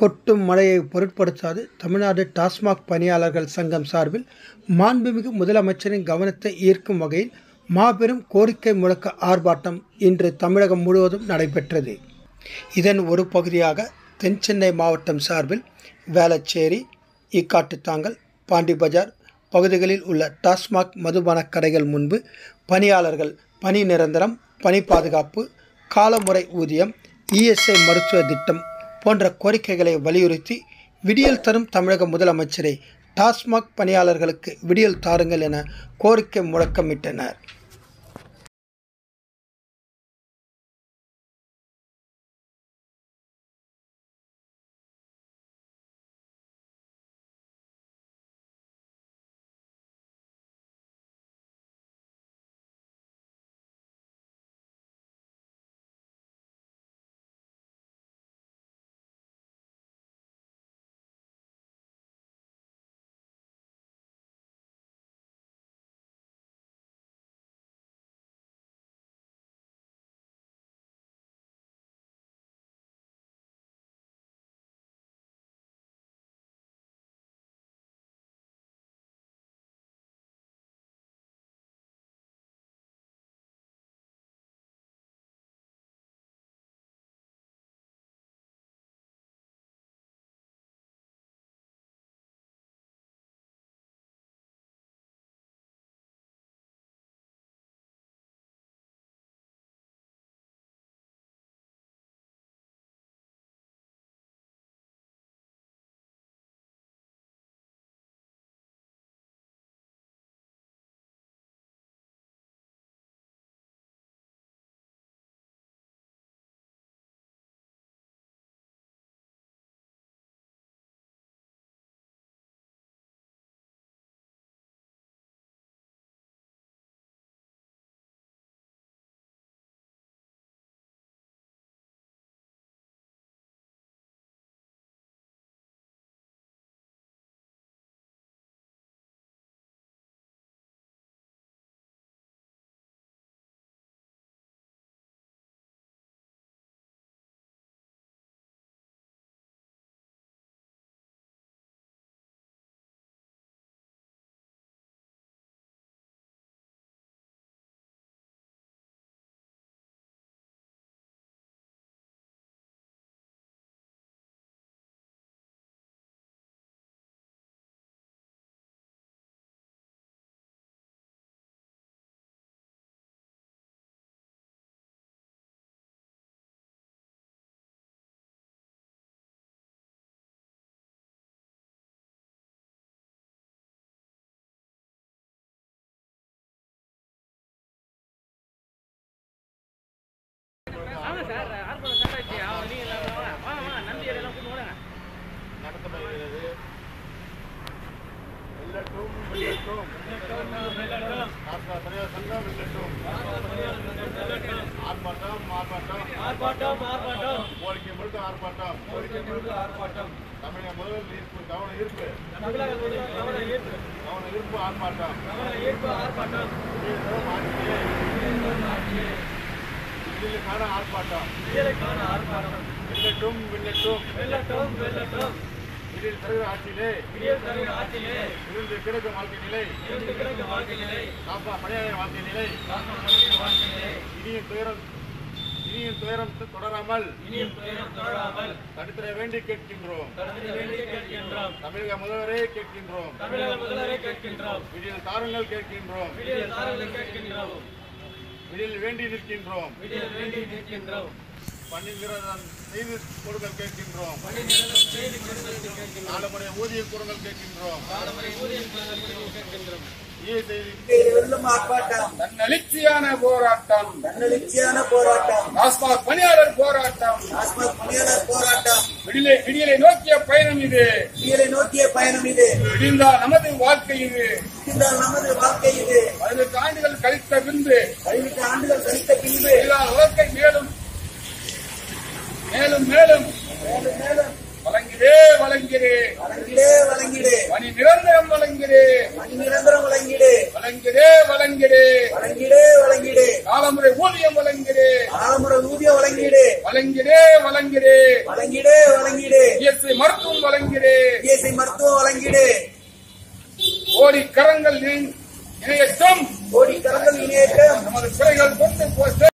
கொட்டும் மழையை பொருட்படுத்தாது தமிழ்நாடு டாஸ்மாக் பணியாளர்கள் சங்கம் சார்பில் மாண்புமிகு முதலமைச்சரின் கவனத்தை ஈர்க்கும் வகையில் மாபெரும் கோரிக்கை முழக்க ஆர்ப்பாட்டம் இன்று தமிழகம் முழுவதும் நடைபெற்றது இதன் ஒரு பகுதியாக தென்சென்னை மாவட்டம் சார்பில் வேளச்சேரி ஈக்காட்டுத்தாங்கல் பாண்டி பஜார் பகுதிகளில் உள்ள டாஸ்மாக் மதுபான கடைகள் முன்பு பணியாளர்கள் பணி நிரந்தரம் பணி பாதுகாப்பு காலமுறை ஊதியம் இஎஸ்ஐ மருத்துவ திட்டம் போன்ற கோரிக்கைகளை வலியுறுத்தி விடியல் தரும் தமிழக முதலமைச்சரை டாஸ்மாக் பணியாளர்களுக்கு விடியல் தாருங்கள் என கோரிக்கை முழக்கமிட்டனர் ஆமா சார் ஆர்ப்பாட்டம் ஸ்டார்ட் ஆயிடுச்சு அவன் நீங்க எல்லாம் வாங்க வாங்க வாங்க நம்பி எல்லாம் கூட்டு ஓடுங்க நடத்தப்படுகிறது வெள்ளட்டும் வெள்ளட்டும் டாஸ்மாக் பணியாளர் சங்கம் வெள்ளட்டும் ஆர்ப்பாட்டம் ஆர்ப்பாட்டம் ஆர்ப்பாட்டம் ஆர்ப்பாட்டம் கோரிக்கை முழுக்க ஆர்ப்பாட்டம் கோரிக்கை முழுக்க ஆர்ப்பாட்டம் தமிழக முதல்வர் ஈர்ப்பு கவன ஈர்ப்பு தமிழக முதல்வர் கவன ஈர்ப்பு கவன ஈர்ப்பு ஆர்ப்பாட்டம் கவன ஈர்ப்பு ஆர்ப்பாட்டம் விடியல் ஆட்சியே விடியலுக்கான ஆர்ப்பாட்டம் விடியலுக்கான ஆர்ப்பாட்டம் வெள்ளட்டும் வெள்ளட்டும் வெள்ளட்டும் வெள்ளட்டும் விடியல் தருகிற ஆட்சியிலே விடியல் தருகிற ஆட்சியிலே இருந்து கிடக்கும் வாழ்க்கை நிலை இருந்து கிடக்கும் வாழ்க்கை நிலை டாஸ்மாக் பணியாளர் வாழ்க்கை நிலை காக்கும் மனித வாழ்க்கை நிலை இனியும் துயரம் இனியும் துயரம் தொடராமல் இனியும் துயரம் தொடராமல் தடுத்திட வேண்டி கேட்கின்றோம் தடுத்து வேண்டி கேட்கின்றோம் தமிழக முதல்வரே கேட்கின்றோம் தமிழக முதல்வரை கேட்கின்றோம் விடியல் தாருங்கள் கேட்கின்றோம் விடியல் தாரங்களை கேட்கின்றோம் விடியல் வேண்டி நிற்கின்றோம் விடியல் வேண்டி நிற்கின்றோம் பணி நிரந்தரம் செய்து கொடுங்கள் கேட்கின்றோம் பணி நிரந்தரம் செய்து கொடுங்கள் கேட்கின்றோம் நாலு முறை ஊதிய கொடுங்கள் கேட்கின்றோம் காலமுறை ஊதியம் கொடுங்கள் கேட்கின்றோம் ஈ செய்தி வெல்லும் ஆர்ப்பாட்டம் தன்னெழுச்சியான போராட்டம் தன்னெழுச்சியான போராட்டம் டாஸ்மாக் பணியாளர் போராட்டம் டாஸ்மாக் பணியாளர் போராட்டம் விடிலை விடியலை நோக்கிய பயணம் இது விடியலை நோக்கிய பயணம் இது விடிந்தால் நமது வாழ்க்கை இது இருந்தால் நமது வாழ்க்கை இது பதினெட்டு ஆண்டுகள் கழித்த பின்பு பதினெட்டு ஆண்டுகள் கழித்த பின்பு எல்லா வாழ்க்கை மேலும் மேலும் மேலும் மேலும் மேலும் வழங்கிடே வழங்கிடே வழங்கிடே வழங்கிடு பணி நிரந்தரம் வழங்கிடே பணி நிரந்தரம் வழங்கிடு வழங்கிடே வழங்கிடே வழங்கிடே வழங்கிடே காலமுறை ஊதியம் வழங்கிடே ஆலமுறை ஊதியம் வழங்கிடே வழங்கிடே வழங்கிடே வழங்கிடே வழங்கிடே இயற்கை மருத்துவம் வழங்கிடே இயற்கை மருத்துவம் வழங்கிடே கோடி கரங்கள் இணை- இணையட்டும் கோடி கரங்கள் இணையட்டும் நமது பிள்ளைகள் கொண்டு போய்